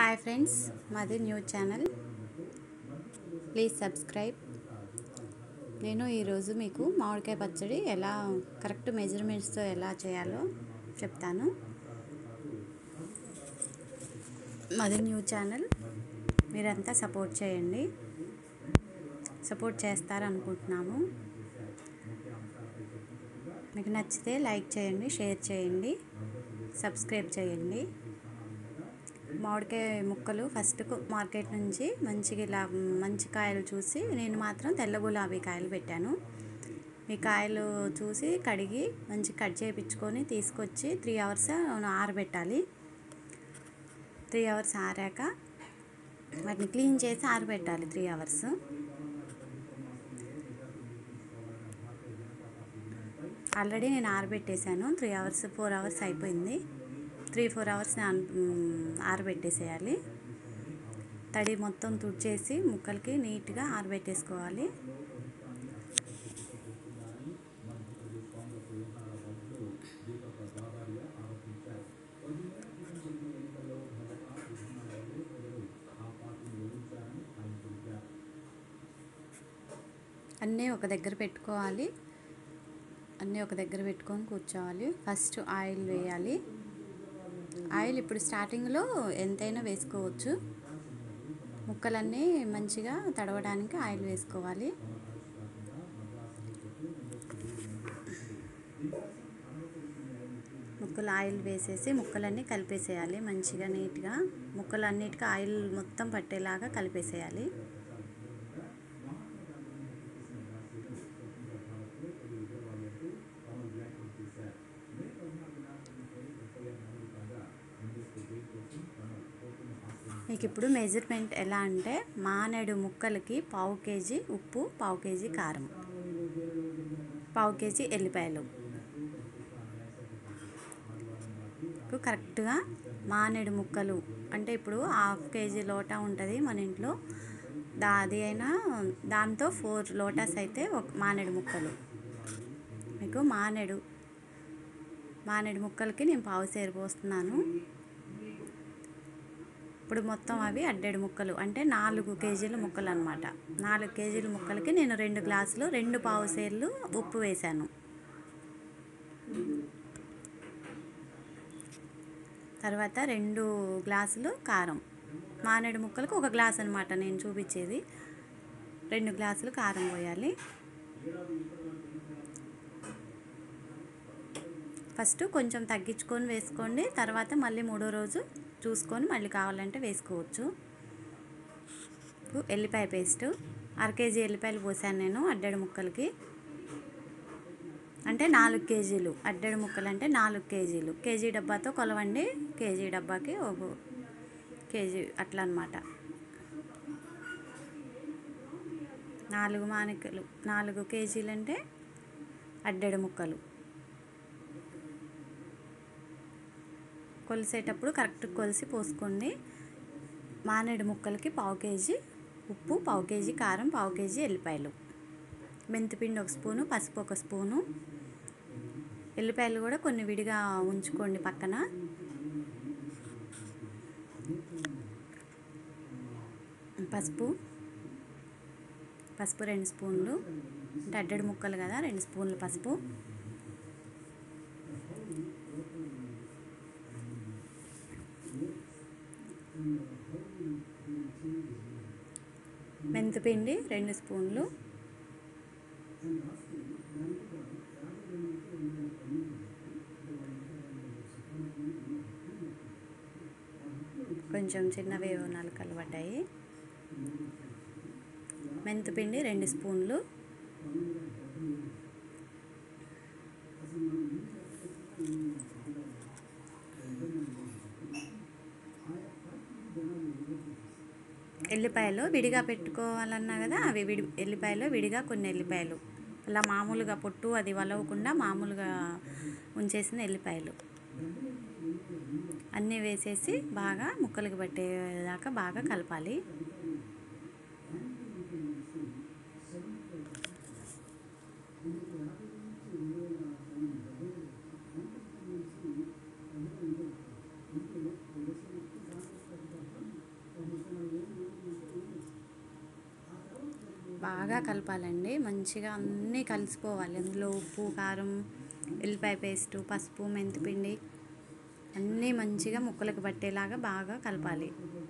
hi friends మాది new channel please subscribe నేను ఈరోజు మీకు మామిడికాయ పచ్చడి ఎలా కరెక్ట్ మెజర్మెంట్స్తో ఎలా చేయాలో చెప్తాను మాది న్యూ ఛానల్ మీరంతా సపోర్ట్ చేయండి సపోర్ట్ చేస్తారనుకుంటున్నాము మీకు నచ్చితే లైక్ చేయండి షేర్ చేయండి సబ్స్క్రైబ్ చేయండి మామిడికాయ ముక్కలు ఫస్ట్ మార్కెట్ నుంచి మంచిగా ఇలా మంచి కాయలు చూసి నేను మాత్రం తెల్ల గులాబీ కాయలు పెట్టాను ఈ కాయలు చూసి కడిగి మంచి కట్ చేయించుకొని తీసుకొచ్చి త్రీ అవర్స్ ఆరబెట్టాలి త్రీ అవర్స్ ఆరాక వాటిని క్లీన్ చేసి ఆరబెట్టాలి త్రీ అవర్స్ ఆల్రెడీ నేను ఆరబెట్టేశాను త్రీ అవర్స్ ఫోర్ అవర్స్ అయిపోయింది త్రీ ఫోర్ అవర్స్ ఆరబెట్టేసేయాలి తడి మొత్తం తుడిచేసి ముక్కలకి నీట్గా ఆరబెట్టేసుకోవాలి అన్నీ ఒక దగ్గర పెట్టుకోవాలి అన్నీ ఒక దగ్గర పెట్టుకొని కూర్చోవాలి ఫస్ట్ ఆయిల్ వేయాలి ఆయిల్ ఇప్పుడు స్టార్టింగ్లో ఎంతైనా వేసుకోవచ్చు ముక్కలన్నీ మంచిగా తడవడానికి ఆయిల్ వేసుకోవాలి ముక్కలు ఆయిల్ వేసేసి ముక్కలన్నీ కలిపేసేయాలి మంచిగా నీట్గా ముక్కలన్నిటికీ ఆయిల్ మొత్తం పట్టేలాగా కలిపేసేయాలి మీకు ఇప్పుడు మెజర్మెంట్ ఎలా అంటే మానేడు ముక్కలకి పావు కేజీ ఉప్పు పావు కేజీ కారం పావు కేజీ ఎల్లిపాయలు కరెక్ట్గా మానేడు ముక్కలు అంటే ఇప్పుడు హాఫ్ కేజీ లోటా ఉంటుంది మన ఇంట్లో దా అది అయినా దాంతో ఫోర్ లోటాస్ అయితే ఒక మానేడు ముక్కలు మీకు మానేడు మానేడు ముక్కలకి నేను పావు సేరు పోస్తున్నాను ఇప్పుడు మొత్తం అవి అడ్డెడు ముక్కలు అంటే నాలుగు కేజీల ముక్కలు అనమాట నాలుగు కేజీల ముక్కలకి నేను రెండు గ్లాసులు రెండు పావు సేర్లు ఉప్పు వేశాను తర్వాత రెండు గ్లాసులు కారం మానేడు ముక్కలకు ఒక గ్లాస్ అనమాట నేను చూపించేది రెండు గ్లాసులు కారం పోయాలి ఫస్ట్ కొంచెం తగ్గించుకొని వేసుకోండి తర్వాత మళ్ళీ మూడో రోజు చూసుకొని మళ్ళీ కావాలంటే వేసుకోవచ్చు ఎల్లిపాయ పేస్ట్ అర కేజీ ఎల్లిపాయలు పోసాను నేను అడ్డెడు ముక్కలకి అంటే నాలుగు కేజీలు అడ్డెడు ముక్కలు అంటే నాలుగు కేజీలు కేజీ డబ్బాతో కొలవండి కేజీ డబ్బాకి ఒక కేజీ అట్లా అనమాట నాలుగు మానికలు నాలుగు కేజీలు అంటే అడ్డెడు ముక్కలు కొలిసేటప్పుడు కరెక్ట్ కొలిసి పోసుకోండి మానేడు ముక్కలకి పావు కేజీ ఉప్పు పావు కేజీ కారం పావు కేజీ ఎల్లిపాయలు మెంతిపిండి ఒక స్పూను పసుపు ఒక స్పూను ఎల్లిపాయలు కూడా కొన్ని విడిగా ఉంచుకోండి పక్కన పసుపు పసుపు రెండు స్పూన్లు అంటే అడ్డడి ముక్కలు కదా రెండు స్పూన్లు పసుపు మెంతిపిండి రెండు స్పూన్లు కొంచెం చిన్నవి నాలుగు కలబడ్డాయి మెంతిపిండి రెండు స్పూన్లు ఎల్లిపాయలు విడిగా పెట్టుకోవాలన్నా కదా అవి విడి ఎల్లిపాయలు విడిగా కొన్ని ఎల్లిపాయలు అలా మామూలుగా పొట్టు అది వలవకుండా మామూలుగా ఉంచేసిన ఎల్లిపాయలు అన్నీ వేసేసి బాగా ముక్కలకి పట్టేదాకా బాగా కలపాలి బాగా కలపాలండి మంచిగా అన్నీ కలిసిపోవాలి అందులో ఉప్పు కారం ఎల్లిపాయ పేస్టు పసుపు మెంతిపిండి అన్నీ మంచిగా ముక్కలకు పట్టేలాగా బాగా కలపాలి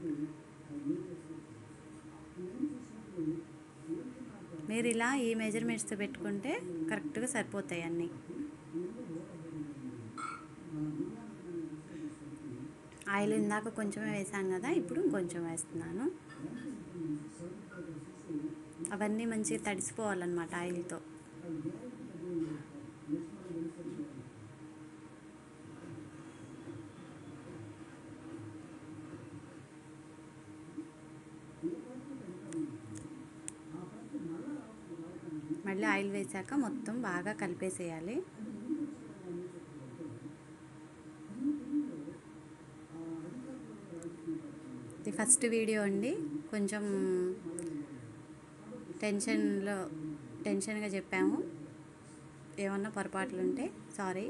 మీరు ఇలా ఈ మెజర్మెంట్స్తో పెట్టుకుంటే కరెక్ట్గా సరిపోతాయి అన్నీ ఆయిల్ ఇందాక కొంచెమే వేసాను కదా ఇప్పుడు ఇంకొంచెం వేస్తున్నాను అవన్నీ మంచిగా తడిసిపోవాలన్నమాట ఆయిల్తో మళ్ళీ ఆయిల్ వేసాక మొత్తం బాగా కలిపేసేయాలి ఇది ఫస్ట్ వీడియో అండి కొంచెం టెన్షన్లో టెన్షన్గా చెప్పాము ఏమన్నా పొరపాట్లు ఉంటే సారీ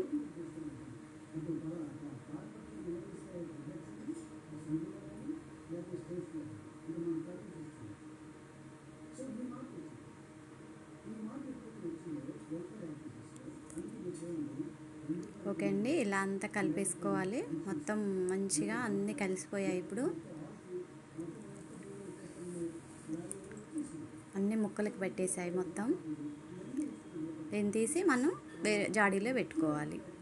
ఓకే అండి ఇలా అంతా కలిపేసుకోవాలి మొత్తం మంచిగా అన్నీ కలిసిపోయాయి ఇప్పుడు అన్ని ముక్కలకి పెట్టేసాయి మొత్తం దీన్ని తీసి మనం వేరే జాడీలో పెట్టుకోవాలి